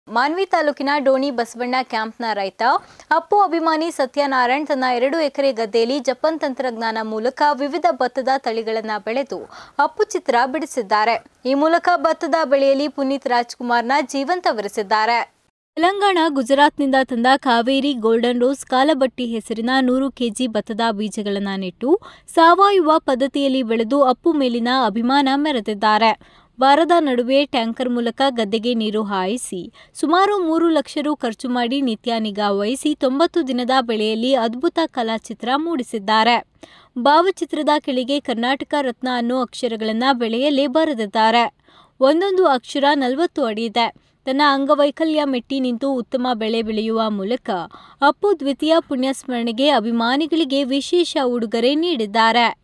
ಮಾನ್ವಿ ತಾಲೂಕಿನ ಡೋಣಿ ಬಸವಣ್ಣ ಕ್ಯಾಂಪ್ನ ರೈತ ಅಪ್ಪು ಅಭಿಮಾನಿ ಸತ್ಯನಾರಾಯಣ್ ತನ್ನ ಎರಡು ಎಕರೆ ಗದ್ದೆಯಲ್ಲಿ ಜಪನ್ ತಂತ್ರಜ್ಞಾನ ಮೂಲಕ ವಿವಿಧ ಭತ್ತದ ತಳಿಗಳನ್ನು ಬೆಳೆದು ಅಪ್ಪು ಚಿತ್ರ ಬಿಡಿಸಿದ್ದಾರೆ ಈ ಮೂಲಕ ಭತ್ತದ ಬೆಳೆಯಲ್ಲಿ ಪುನೀತ್ ರಾಜ್ಕುಮಾರ್ನ ಜೀವಂತವರಿಸಿದ್ದಾರೆ ತೆಲಂಗಾಣ ಗುಜರಾತ್ನಿಂದ ತಂದ ಕಾವೇರಿ ಗೋಲ್ಡನ್ ರೋಸ್ ಕಾಲಬಟ್ಟಿ ಹೆಸರಿನ ನೂರು ಕೆಜಿ ಭತ್ತದ ಬೀಜಗಳನ್ನು ನೆಟ್ಟು ಸಾವಯವ ಪದ್ಧತಿಯಲ್ಲಿ ಬೆಳೆದು ಅಪ್ಪು ಮೇಲಿನ ಅಭಿಮಾನ ಮೆರೆದಿದ್ದಾರೆ ವಾರದ ನಡುವೆ ಟ್ಯಾಂಕರ್ ಮೂಲಕ ಗದ್ದೆಗೆ ನೀರು ಹಾಯಿಸಿ ಸುಮಾರು ಮೂರು ಲಕ್ಷ ರು ಖರ್ಚು ಮಾಡಿ ನಿತ್ಯ ನಿಗಾ ವಹಿಸಿ ತೊಂಬತ್ತು ದಿನದ ಬೆಳೆಯಲ್ಲಿ ಅದ್ಭುತ ಕಲಾಚಿತ್ರ ಮೂಡಿಸಿದ್ದಾರೆ ಭಾವಚಿತ್ರದ ಕೆಳಗೆ ಕರ್ನಾಟಕ ರತ್ನ ಅನ್ನೋ ಅಕ್ಷರಗಳನ್ನು ಬೆಳೆಯಲ್ಲೇ ಬರೆದಿದ್ದಾರೆ ಒಂದೊಂದು ಅಕ್ಷರ ನಲವತ್ತು ಅಡಿ ಇದೆ ತನ್ನ ಅಂಗವೈಕಲ್ಯ ಮೆಟ್ಟಿ ನಿಂತು ಉತ್ತಮ ಬೆಳೆ ಬೆಳೆಯುವ ಮೂಲಕ ಅಪ್ಪು ದ್ವಿತೀಯ ಪುಣ್ಯಸ್ಮರಣೆಗೆ ಅಭಿಮಾನಿಗಳಿಗೆ ವಿಶೇಷ ಉಡುಗೊರೆ ನೀಡಿದ್ದಾರೆ